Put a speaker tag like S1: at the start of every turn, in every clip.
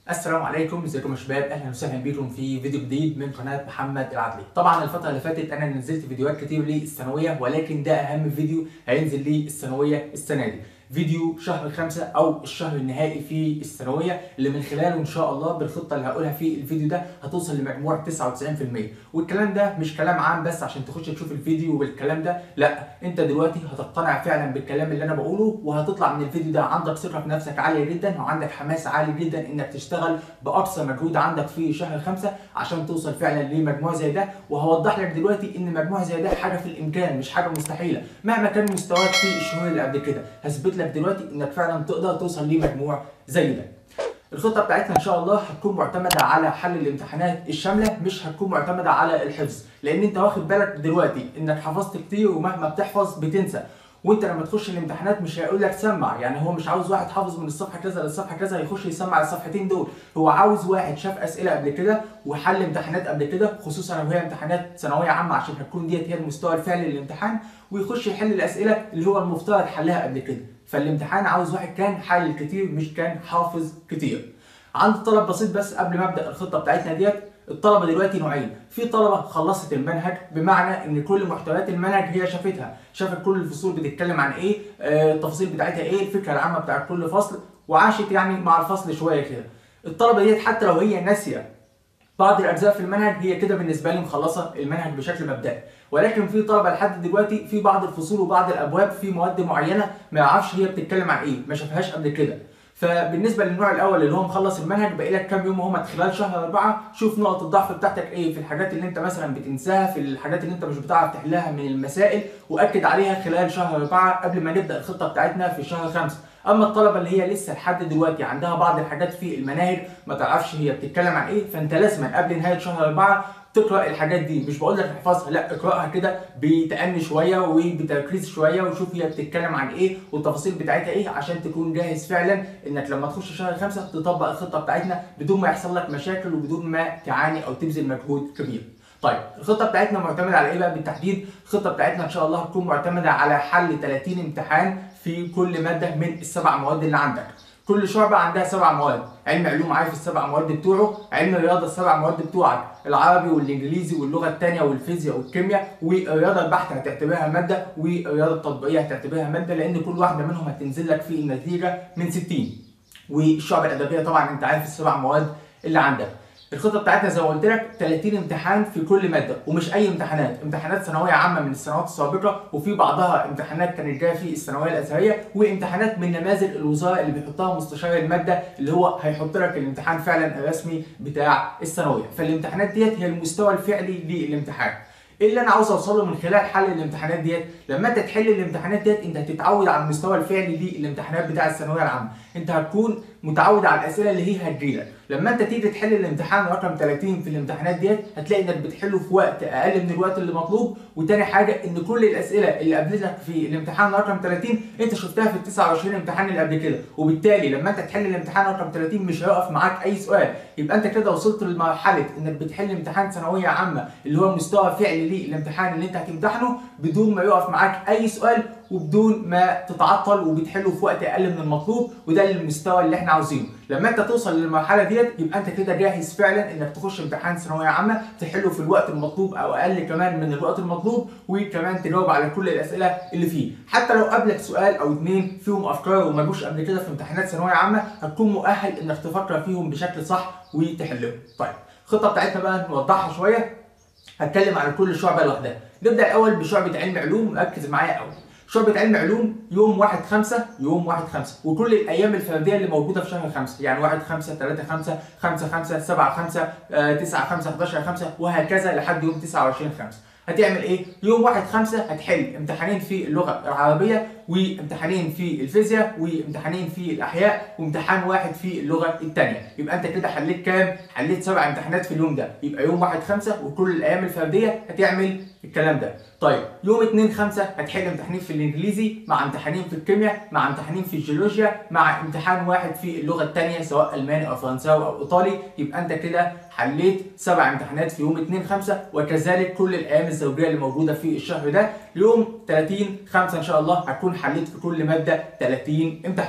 S1: السلام عليكم ازيكم يا شباب اهلا وسهلا بكم في فيديو جديد من قناه محمد العدلي طبعا الفتره اللي فاتت انا نزلت فيديوهات كتير للثانويه ولكن ده اهم فيديو هينزل للثانويه السنه دي فيديو شهر خمسة او الشهر النهائي في الثانويه اللي من خلاله ان شاء الله بالخطه اللي هقولها في الفيديو ده هتوصل لمجموع 99% والكلام ده مش كلام عام بس عشان تخش تشوف الفيديو والكلام ده لا انت دلوقتي هتقتنع فعلا بالكلام اللي انا بقوله وهتطلع من الفيديو ده عندك ثقه في نفسك عاليه جدا وعندك حماس عالي جدا انك تشتغل باقصى مجهود عندك في شهر خمسة عشان توصل فعلا لمجموع زي ده وهوضح لك دلوقتي ان مجموع زي ده حاجه في الامكان مش حاجه مستحيله مهما كان مستواك في الشهور اللي قبل كده هثبت لك دلوقتي انك فعلا تقدر توصل لمجموع زي ده الخطه بتاعتنا ان شاء الله هتكون معتمده على حل الامتحانات الشامله مش هتكون معتمده على الحفظ لان انت واخد بالك دلوقتي انك حفظت كتير ومهما بتحفظ بتنسى وانت لما تخش الامتحانات مش هيقول لك سمع يعني هو مش عاوز واحد حافظ من الصفحه كذا للصفحه كذا يخش يسمع الصفحتين دول هو عاوز واحد شاف اسئله قبل كده وحل امتحانات قبل كده خصوصا لو هي امتحانات ثانويه عامه عشان هتكون ديت هي المستوى الفعلي للامتحان ويخش يحل الاسئله اللي هو المفترض حلها قبل كده فالامتحان عاوز واحد كان حل كتير مش كان حافظ كتير عندي طلب بسيط بس قبل ما ابدا الخطه بتاعتنا ديت الطلبه دلوقتي نوعين في طلبه خلصت المنهج بمعنى ان كل محتويات المنهج هي شافتها شافت كل الفصول بتتكلم عن ايه آه، التفاصيل بتاعتها ايه الفكره العامه بتاعت كل فصل وعاشت يعني مع الفصل شويه كده الطلبه ديت حتى لو هي ناسيه بعض الاجزاء في المنهج هي كده بالنسبه لي مخلصه المنهج بشكل مبدئي ولكن في طلبه لحد دلوقتي في بعض الفصول وبعض الابواب في مواد معينه ما يعرفش هي بتتكلم عن ايه ما شافهاش قبل كده فبالنسبه للنوع الاول اللي هو مخلص المنهج باقي لك كام يوم اهو خلال شهر اربعه شوف نقط الضعف بتاعتك ايه في الحاجات اللي انت مثلا بتنساها في الحاجات اللي انت مش بتعرف تحلها من المسائل واكد عليها خلال شهر اربعه قبل ما نبدا الخطه بتاعتنا في شهر خمسه اما الطلبه اللي هي لسه لحد دلوقتي عندها بعض الحاجات في المناهج ما تعرفش هي بتتكلم عن ايه فانت لازم قبل نهايه شهر اربعه تقرا الحاجات دي مش بقول لك احفظها لا اقراها كده بتأني شويه وبتركيز شويه وشوف هي بتتكلم عن ايه والتفاصيل بتاعتها ايه عشان تكون جاهز فعلا انك لما تخش شهر خمسه تطبق الخطه بتاعتنا بدون ما يحصل لك مشاكل وبدون ما تعاني او تبذل مجهود كبير. طيب الخطه بتاعتنا معتمده على ايه بقى بالتحديد؟ الخطه بتاعتنا ان شاء الله هتكون معتمده على حل 30 امتحان في كل ماده من السبع مواد اللي عندك. كل شعبة عندها سبع مواد، علم علوم عارف السبع مواد بتوعه، علم رياضة السبع مواد بتوعك، العربي والانجليزي واللغة الثانية والفيزياء والكيمياء، والرياضة البحتة هتعتبرها مادة، والرياضة التطبيقية هتعتبرها مادة لأن كل واحدة منهم هتنزل لك في النتيجة من 60. والشعب الأدبية طبعا أنت عارف السبع مواد اللي عندك. الخطه بتاعتنا زي ما قلت لك 30 امتحان في كل ماده ومش اي امتحانات امتحانات ثانويه عامه من السنوات السابقه وفي بعضها امتحانات كانت جايه في الثانويه الازهريه وامتحانات من نماذج الوزاره اللي بيحطها مستشار الماده اللي هو هيحط لك الامتحان فعلا الرسمي بتاع الثانويه فالامتحانات ديت هي المستوى الفعلي للامتحان ايه اللي انا عاوز اوصله من خلال حل الامتحانات ديت لما انت تحل الامتحانات ديت انت هتتعود على المستوى الفعلي للامتحانات بتاع الثانويه العامه انت هتكون متعود على الاسئله اللي هي هتجيلك لما انت تيجي تحل الامتحان رقم 30 في الامتحانات ديت هتلاقي انك بتحله في وقت اقل من الوقت اللي مطلوب وتاني حاجه ان كل الاسئله اللي قابلتك في الامتحان رقم 30 انت شفتها في ال 29 امتحان اللي قبل كده وبالتالي لما انت تحل الامتحان رقم 30 مش هيقف معاك اي سؤال يبقى انت كده وصلت لمرحله انك بتحل امتحان ثانويه عامه اللي هو مستوى فعلي للامتحان اللي انت هتمتحنه بدون ما يقف معاك اي سؤال وبدون ما تتعطل وبتحله في وقت اقل من المطلوب وده المستوى اللي احنا عاوزينه لما انت توصل للمرحله ديت يبقى انت كده جاهز فعلا انك تخش امتحان ثانويه عامه تحله في الوقت المطلوب او اقل كمان من الوقت المطلوب وكمان تجاوب على كل الاسئله اللي فيه حتى لو قابلك سؤال او اتنين فيهم افكار وما جوش قبل كده في امتحانات ثانويه عامه هتكون مؤهل انك تفكر فيهم بشكل صح وتحلهم طيب الخطه بتاعتنا بقى نوضحها شويه هتكلم على كل شعبه لوحدها نبدا الاول بشعبه علم علوم ركز معايا قوي شعبة علم علوم يوم 1 5 يوم 1 5 وكل الايام الفرديه اللي موجوده في شهر 5 يعني 1 5 3 5 5 5 7 5 9 5 11 5 وهكذا لحد يوم 29 5 هتعمل ايه؟ يوم 1 5 هتحل امتحانين في اللغه العربيه وامتحانين في الفيزياء وامتحانين في الاحياء وامتحان واحد في اللغه الثانيه يبقى انت كده حليت كام؟ حليت سبع امتحانات في اليوم ده يبقى يوم 1 5 وكل الايام الفرديه هتعمل الكلام ده طيب يوم 2 5 هتحل امتحانين في الانجليزي مع امتحانين في الكيمياء مع امتحانين في الجيولوجيا مع امتحان واحد في اللغه الثانيه سواء الماني او فرنساوي او ايطالي يبقى انت كده حليت سبع امتحانات في يوم 2 5 وكذلك كل الايام الزوجيه اللي موجوده في الشهر ده يوم 30 5 ان شاء الله هتكون حليت في كل ماده 30 امتحان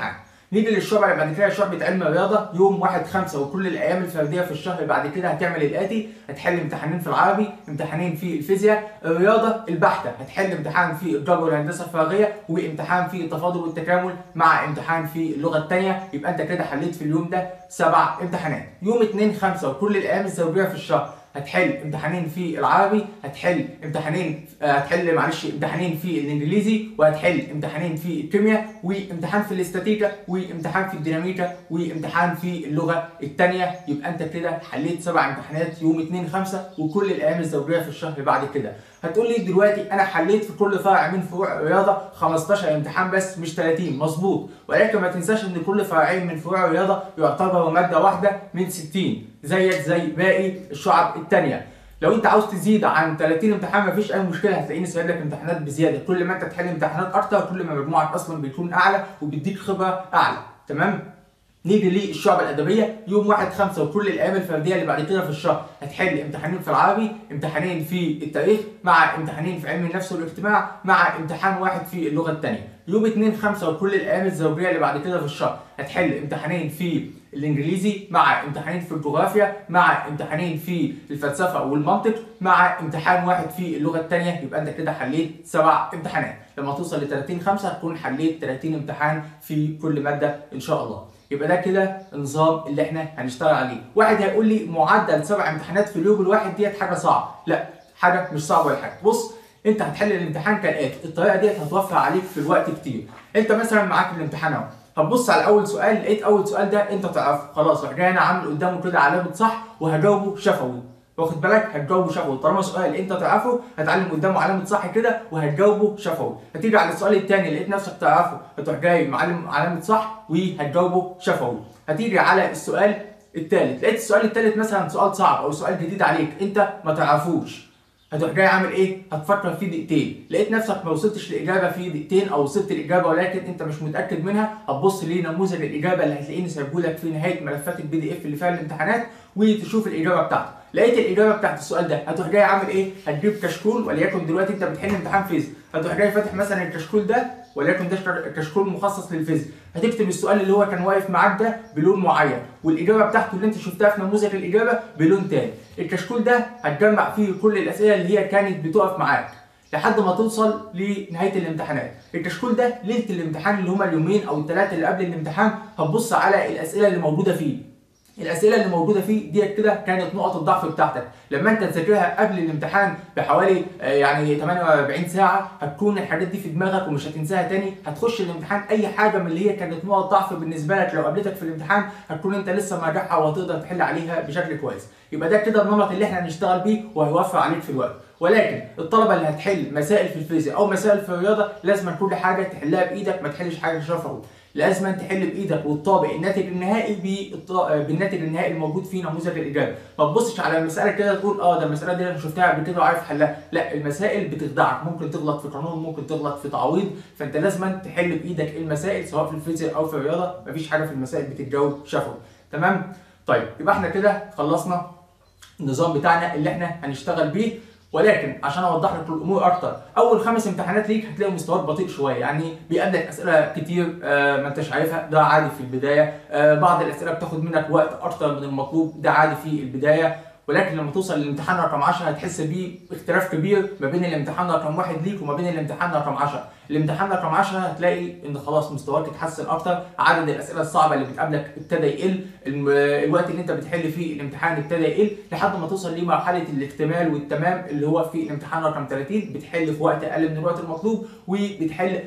S1: نيجي للشعبة اللي بعد كده شعبة علم الرياضة يوم 1 5 وكل الأيام الفردية في الشهر بعد كده هتعمل الآتي هتحل امتحانين في العربي امتحانين في الفيزياء الرياضة البحتة هتحل امتحان في الجبر والهندسة الفراغية وامتحان في التفاضل والتكامل مع امتحان في اللغة الثانية يبقى أنت كده حليت في اليوم ده سبع امتحانات يوم 2 5 وكل الأيام الزوجية في الشهر هتحل امتحانين في العربي هتحل امتحانين هتحل معلش امتحانين في الانجليزي وهتحل امتحانين في الكيمياء وامتحان في الاستاتيكا وامتحان في الديناميكا وامتحان في اللغه الثانيه يبقى انت كده حليت سبع امتحانات يوم 2 5 وكل الايام الزوجيه في الشهر بعد كده هتقول لي دلوقتي انا حليت في كل فرع من فروع الرياضه 15 امتحان بس مش 30 مظبوط ولكن ما تنساش ان كل فرعين من فروع الرياضه يعتبروا ماده واحده من 60 زيك زي باقي الشعب الثانيه لو انت عاوز تزيد عن 30 امتحان مفيش اي مشكله هتلاقيني سايب لك امتحانات بزياده كل ما انت تحل امتحانات اكتر كل ما مجموعك اصلا بيكون اعلى وبيديك خبره اعلى تمام نيجي للشعب الادبيه يوم 1 5 وكل الايام الفرديه اللي بعد كده في الشهر هتحل امتحانين في العربي امتحانين في التاريخ مع امتحانين في علم النفس والاجتماع مع امتحان واحد في اللغه الثانيه يوم 2 5 وكل الايام الزوجيه اللي بعد كده في الشهر هتحل امتحانين في الانجليزي مع امتحانين في الجغرافيا مع امتحانين في الفلسفه والمنطق مع امتحان واحد في اللغه الثانيه يبقى انت كده حليت سبع امتحانات لما توصل ل 30 5 هتكون حليت 30 امتحان في كل ماده ان شاء الله يبقى ده كده النظام اللي احنا هنشتغل عليه واحد هيقول لي معدل سبع امتحانات في اليوم الواحد ديت حاجه صعبه لا حاجه مش صعبه ولا حاجه بص انت هتحل الامتحان كالاتي الطريقه ديت هتوفر عليك في الوقت كتير انت مثلا معاك الامتحان اهو هتبص على اول سؤال لقيت اول سؤال ده انت تعرفه خلاص راح جاي انا عامل قدامه كده علامه صح وهجاوبه شفوي واخد بالك هتجاوبه شفوي طالما سؤال انت تعرفه هتعلم قدامه علامه صح كده وهتجاوبه شفوي هتيجي على السؤال الثاني لقيت نفسك تعرفه هتروح جاي معلم علامه صح وهتجاوبه شفوي هتيجي على السؤال الثالث لقيت السؤال الثالث مثلا سؤال صعب او سؤال جديد عليك انت ما تعرفوش هتروح جاي عامل ايه؟ هتفكر فيه دقيقتين، لقيت نفسك ما وصلتش لاجابه في دقيقتين او وصلت الاجابه ولكن انت مش متاكد منها، هتبص لنموذج الاجابه اللي هتلاقيني سايبه لك في نهايه ملفات البي دي اف اللي فيها الامتحانات وتشوف الاجابه بتاعته، لقيت الاجابه بتاعت السؤال ده، هتروح جاي عامل ايه؟ هتجيب كشكول وليكن دلوقتي انت بتحل امتحان فيزياء، هتروح جاي فاتح مثلا الكشكول ده وليكن ده كشكول مخصص للفيزياء، هتكتب السؤال اللي هو كان واقف معاك ده بلون معين، والاجابه بتاعته اللي انت شفتها في نموذج الاجابه بلون تاني، الكشكول ده هتجمع فيه كل الاسئله اللي هي كانت بتقف معاك لحد ما توصل لنهايه الامتحانات الكشكول ده ليله الامتحان اللي هما اليومين او الثلاثه اللي قبل الامتحان هتبص على الاسئله اللي موجوده فيه الاسئله اللي موجوده فيه ديت كده كانت نقط الضعف بتاعتك لما انت تذاكرها قبل الامتحان بحوالي يعني 48 ساعه هتكون الحاجات دي في دماغك ومش هتنساها تاني هتخش الامتحان اي حاجه من اللي هي كانت نقط ضعف بالنسبه لك لو قابلتك في الامتحان هتكون انت لسه مراجعها وهتقدر تحل عليها بشكل كويس يبقى ده كده النمط اللي احنا هنشتغل بيه وهيوفر عليك في الوقت ولكن الطلبه اللي هتحل مسائل في الفيزياء او مسائل في الرياضه لازم كل حاجه تحلها بايدك ما تحلش حاجه شفوي لازم تحل بايدك وتطابق الناتج النهائي بالناتج النهائي الموجود في نموذج الاجابه ما تبصش على المساله كده تقول اه ده المساله دي انا شفتها قبل كده وعارف حلها لا المسائل بتخدعك ممكن تغلط في قانون ممكن تغلط في تعويض فانت لازم تحل بايدك المسائل سواء في الفيزياء او في الرياضه مفيش حاجه في المسائل بتتجاوب شفوي تمام طيب يبقى احنا كده خلصنا النظام بتاعنا اللي احنا هنشتغل بيه ولكن عشان اوضح لك الامور اكتر اول خمس امتحانات ليك هتلاقي مستواك بطيء شويه يعني بيقابلك اسئله كتير آه ما انتش عارفها ده عادي في البدايه آه بعض الاسئله بتاخد منك وقت اكتر من المطلوب ده عادي في البدايه ولكن لما توصل للامتحان رقم 10 هتحس بيه اختلاف كبير ما بين الامتحان رقم واحد ليك وما بين الامتحان رقم 10 الامتحان رقم 10 هتلاقي ان خلاص مستواك اتحسن اكتر عدد الاسئله الصعبه اللي بتقابلك ابتدى يقل الوقت اللي انت بتحل فيه الامتحان ابتدى يقل لحد ما توصل لمرحله الاكتمال والتمام اللي هو في الامتحان رقم 30 بتحل في وقت اقل من الوقت المطلوب وبتحل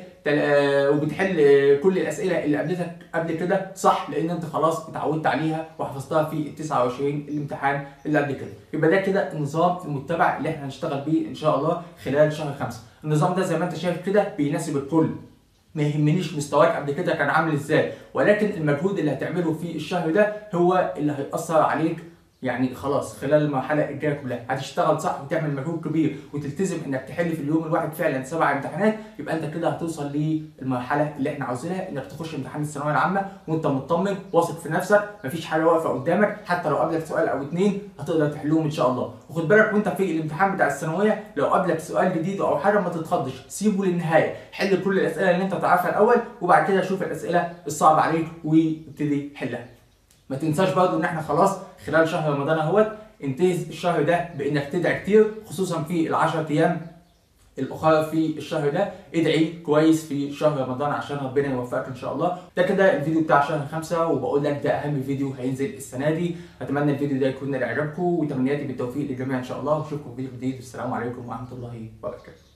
S1: وبتحل كل الاسئله اللي قابلتك قبل كده صح لان انت خلاص اتعودت عليها وحفظتها في ال 29 الامتحان اللي قبل كده يبقى ده كده النظام المتبع اللي احنا هنشتغل بيه ان شاء الله خلال شهر 5 النظام ده زي ما انت شايف كده بيناسب الكل ما يهمنيش مستواك قبل كده كان عامل ازاي ولكن المجهود اللي هتعمله في الشهر ده هو اللي هيأثر عليك يعني خلاص خلال المرحله الجايه كلها هتشتغل صح وتعمل مجهود كبير وتلتزم انك تحل في اليوم الواحد فعلا سبع امتحانات يبقى انت كده هتوصل للمرحله اللي احنا عاوزينها انك تخش امتحان الثانويه العامه وانت مطمن واثق في نفسك مفيش حاجه واقفه قدامك حتى لو قابلك سؤال او اتنين هتقدر تحلهم ان شاء الله وخد بالك وانت في الامتحان بتاع الثانويه لو قابلك سؤال جديد او حاجه ما تتخضش سيبه للنهايه حل كل الاسئله اللي انت تعرفها الاول وبعد كده شوف الاسئله الصعبه عليك وابتدي حلها ما تنساش برضه ان احنا خلاص خلال شهر رمضان اهوت انتهز الشهر ده بانك تدعي كتير خصوصا في ال10 ايام الاخرى في الشهر ده ادعي كويس في شهر رمضان عشان ربنا يوفقك ان شاء الله ده كده الفيديو بتاع شهر خمسة وبقول لك ده اهم فيديو هينزل السنه دي اتمنى الفيديو ده يكون نال اعجابكم وتمنياتي بالتوفيق للجميع ان شاء الله واشوفكم في فيديو جديد والسلام عليكم ورحمه الله وبركاته